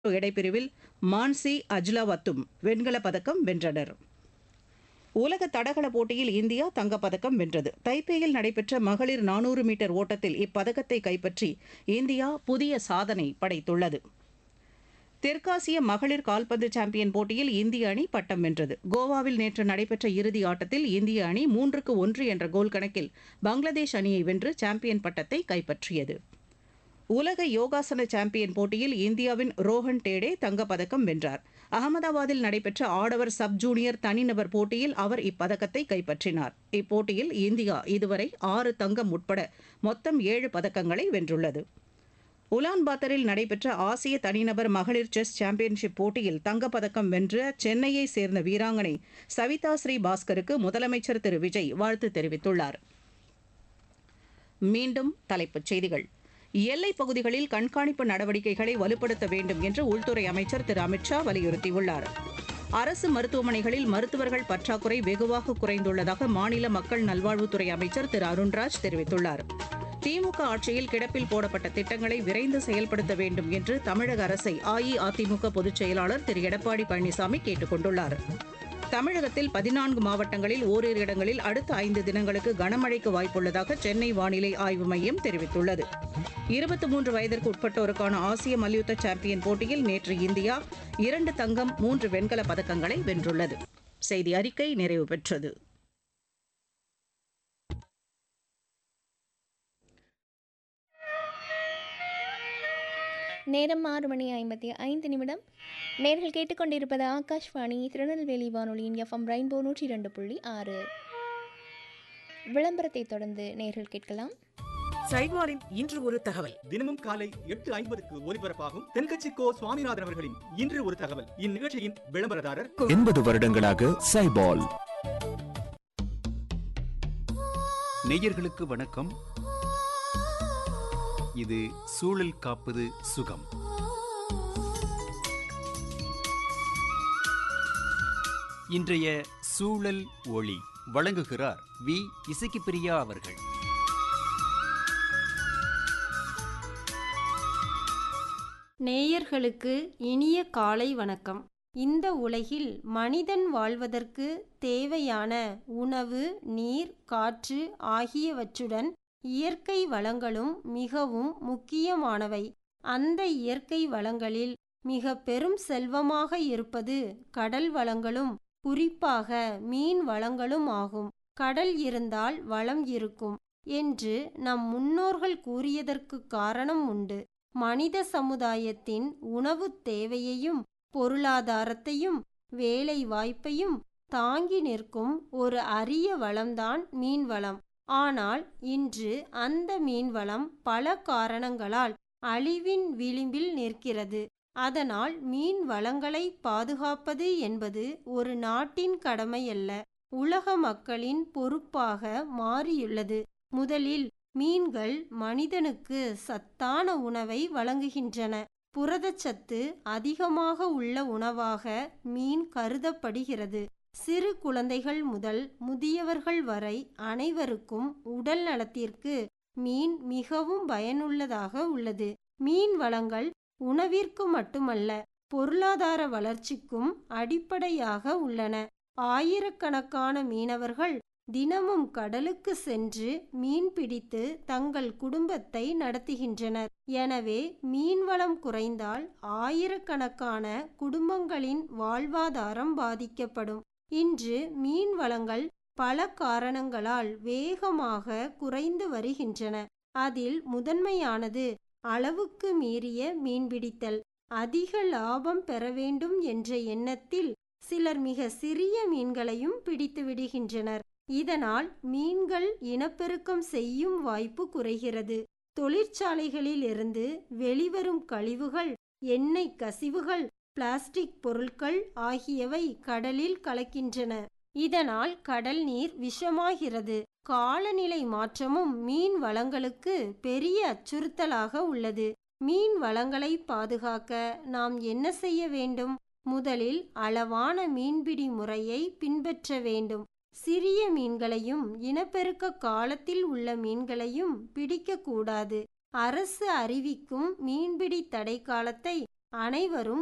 எடைப்பிரிவில் மான்சி அஜ்லாவத்தும் வெண்கலப் பதக்கம் வென்றனர் உலக தடகள போட்டியில் இந்தியா தங்கப்பதக்கம் வென்றது தைப்பேயில் நடைபெற்ற மகளிர் நானூறு மீட்டர் ஓட்டத்தில் இப்பதக்கத்தை கைப்பற்றி இந்தியா புதிய சாதனை படைத்துள்ளது தெற்காசிய மகளிர் கால்பந்து சாம்பியன் போட்டியில் இந்திய அணி பட்டம் வென்றது கோவாவில் நேற்று நடைபெற்ற இறுதி ஆட்டத்தில் இந்திய அணி மூன்றுக்கு ஒன்று என்ற கோல் கணக்கில் பங்களாதேஷ் அணியை வென்று சாம்பியன் பட்டத்தை கைப்பற்றியது உலக யோகாசன சாம்பியன் போட்டியில் இந்தியாவின் ரோஹன் டேடே தங்கப்பதக்கம் வென்றார் அகமதாபாத்தில் நடைபெற்ற ஆடவர் சப் ஜூனியர் தனிநபர் போட்டியில் அவர் இப்பதக்கத்தை கைப்பற்றினார் இப்போட்டியில் இந்தியா இதுவரை ஆறு தங்கம் உட்பட மொத்தம் ஏழு பதக்கங்களை வென்றுள்ளது உலான்பாத்தரில் நடைபெற்ற ஆசிய தனிநபர் மகளிர் செஸ் சாம்பியன்ஷிப் போட்டியில் தங்கப்பதக்கம் வென்ற சென்னையை சேர்ந்த வீராங்கனை சவிதா ஸ்ரீ பாஸ்கருக்கு முதலமைச்சர் திரு விஜய் வாழ்த்து தெரிவித்துள்ளார் மீண்டும் தலைப்புச் செய்திகள் எல்லைப் பகுதிகளில் கண்காணிப்பு நடவடிக்கைகளை வலுப்படுத்த வேண்டும் என்று உள்துறை அமைச்சர் திரு அமித்ஷா வலியுறுத்தியுள்ளார் அரசு மருத்துவமனைகளில் மருத்துவர்கள் பற்றாக்குறை வெகுவாக குறைந்துள்ளதாக மாநில மக்கள் நல்வாழ்வுத்துறை அமைச்சர் திரு அருண்ராஜ் தெரிவித்துள்ளார் திமுக ஆட்சியில் கிடப்பில் போடப்பட்ட திட்டங்களை விரைந்து செயல்படுத்த வேண்டும் என்று தமிழக அரசை அஇஅதிமுக பொதுச் செயலாளர் திரு எடப்பாடி பழனிசாமி கேட்டுக் கொண்டுள்ளார் தமிழகத்தில் பதினான்கு மாவட்டங்களில் ஓரிரு இடங்களில் அடுத்த ஐந்து தினங்களுக்கு கனமழைக்கு வாய்ப்புள்ளதாக சென்னை வானிலை ஆய்வு மையம் தெரிவித்துள்ளது இருபத்தி மூன்று வயதிற்கு உட்பட்டோருக்கான ஆசிய மல்யுத்த சாம்பியன் போட்டியில் நேற்று இந்தியா இரண்டு தங்கம் மூன்று வெண்கலப் பதக்கங்களை வென்றுள்ளது செய்தி அறிக்கை நிறைவு பெற்றது நேரம் ஆறு மணி ஐம்பத்தி ஐந்து நிமிடம் நேர்கள் கேட்டுக்கொண்டிருப்பது ஆகாஷ்வாணி திருநெல்வேலி வானொலியின் எஃப்எம் ரெயின்போ நூற்றி இரண்டு புள்ளி ஆறு விளம்பரத்தை தொடர்ந்து நேர்கள் கேட்கலாம் சைவாரின் இன்று ஒரு தகவல் தினமும் காலை எட்டு ஐம்பதுக்கு ஒலிபரப்பாகும் தென்கட்சி கோ சுவாமிநாதன் அவர்களின் இன்று ஒரு தகவல் இந்நிகழ்ச்சியின் விளம்பரதாரர் எண்பது வருடங்களாக சைபால் நேயர்களுக்கு வணக்கம் இது சூழல் காப்பது சுகம் இன்றைய சூழல் ஒளி வழங்குகிறார் வி இசக்கிப்பிரியா அவர்கள் நேயர்களுக்கு இனிய காலை வணக்கம் இந்த உலகில் மனிதன் வாழ்வதற்கு தேவையான உணவு நீர் காற்று ஆகியவற்றுடன் இயற்கை வளங்களும் மிகவும் முக்கியமானவை அந்த இயற்கை வளங்களில் மிக பெரும் செல்வமாக இருப்பது கடல் வளங்களும் குறிப்பாக மீன் வளங்களும் ஆகும் கடல் இருந்தால் வளம் இருக்கும் என்று நம் முன்னோர்கள் கூறியதற்கு காரணம் உண்டு மனித சமுதாயத்தின் உணவுத் தேவையையும் பொருளாதாரத்தையும் வேலை வாய்ப்பையும் தாங்கி நிற்கும் ஒரு அரிய வளம்தான் மீன்வளம் ஆனால் இன்று அந்த மீன்வளம் பல காரணங்களால் அழிவின் விளிம்பில் நிற்கிறது அதனால் மீன் வளங்களை பாதுகாப்பது என்பது ஒரு நாட்டின் கடமையல்ல உலக மக்களின் பொறுப்பாக மாறியுள்ளது முதலில் மீன்கள் மனிதனுக்கு சத்தான உணவை வழங்குகின்றன புரதச்சத்து அதிகமாக உள்ள உணவாக மீன் கருதப்படுகிறது சிறு குழந்தைகள் முதல் முதியவர்கள் வரை அனைவருக்கும் உடல் நலத்திற்கு மீன் மிகவும் பயனுள்ளதாக உள்ளது மீன் வளங்கள் உணவிற்கு மட்டுமல்ல பொருளாதார வளர்ச்சிக்கும் அடிப்படையாக உள்ளன ஆயிரக்கணக்கான மீனவர்கள் தினமும் கடலுக்கு சென்று மீன் பிடித்து தங்கள் குடும்பத்தை நடத்துகின்றனர் எனவே மீன்வளம் குறைந்தால் ஆயிரக்கணக்கான குடும்பங்களின் வாழ்வாதாரம் பாதிக்கப்படும் இன்று மீன் வளங்கள் பல காரணங்களால் வேகமாக குறைந்து வருகின்றன அதில் முதன்மையானது அளவுக்கு மீறிய மீன்பிடித்தல் அதிக லாபம் பெற வேண்டும் என்ற எண்ணத்தில் சிலர் மிக சிறிய மீன்களையும் பிடித்து விடுகின்றனர் இதனால் மீன்கள் இனப்பெருக்கம் செய்யும் வாய்ப்பு குறைகிறது தொழிற்சாலைகளில் இருந்து வெளிவரும் கழிவுகள் எண்ணெய் கசிவுகள் பிளாஸ்டிக் பொருட்கள் ஆகியவை கடலில் கலக்கின்றன இதனால் கடல் நீர் விஷமாகிறது காலநிலை மாற்றமும் மீன் வளங்களுக்கு பெரிய அச்சுறுத்தலாக உள்ளது மீன் வளங்களை பாதுகாக்க நாம் என்ன செய்ய வேண்டும் முதலில் அளவான மீன்பிடி முறையை பின்பற்ற வேண்டும் சிறிய மீன்களையும் இனப்பெருக்க காலத்தில் உள்ள மீன்களையும் பிடிக்கக்கூடாது அரசு அறிவிக்கும் மீன்பிடி தடை காலத்தை அனைவரும்